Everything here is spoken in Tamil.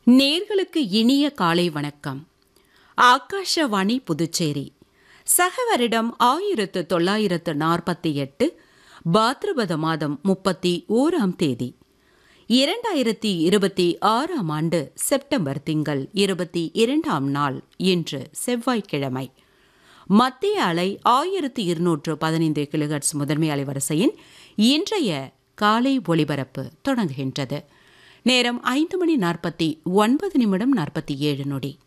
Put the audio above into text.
நேர்களுக்கு இனிய காலை வணக்கம் ஆகாஷவாணி புதுச்சேரி சக வருடம் ஆயிரத்து தொள்ளாயிரத்து நாற்பத்தி எட்டு பாத்ரபத மாதம் முப்பத்தி ஓராம் தேதி இரண்டாயிரத்தி இருபத்தி ஆறாம் ஆண்டு செப்டம்பர் திங்கள் இருபத்தி இரண்டாம் நாள் இன்று செவ்வாய்க்கிழமை மத்திய அலை ஆயிரத்தி இருநூற்று பதினைந்து கிலோஹெர்ட்ஸ் முதன்மை அலைவரிசையின் இன்றைய காலை ஒளிபரப்பு தொடங்குகின்றது நேரம் ஐந்து மணி நாற்பத்தி ஒன்பது நிமிடம் நாற்பத்தி ஏழு நொடி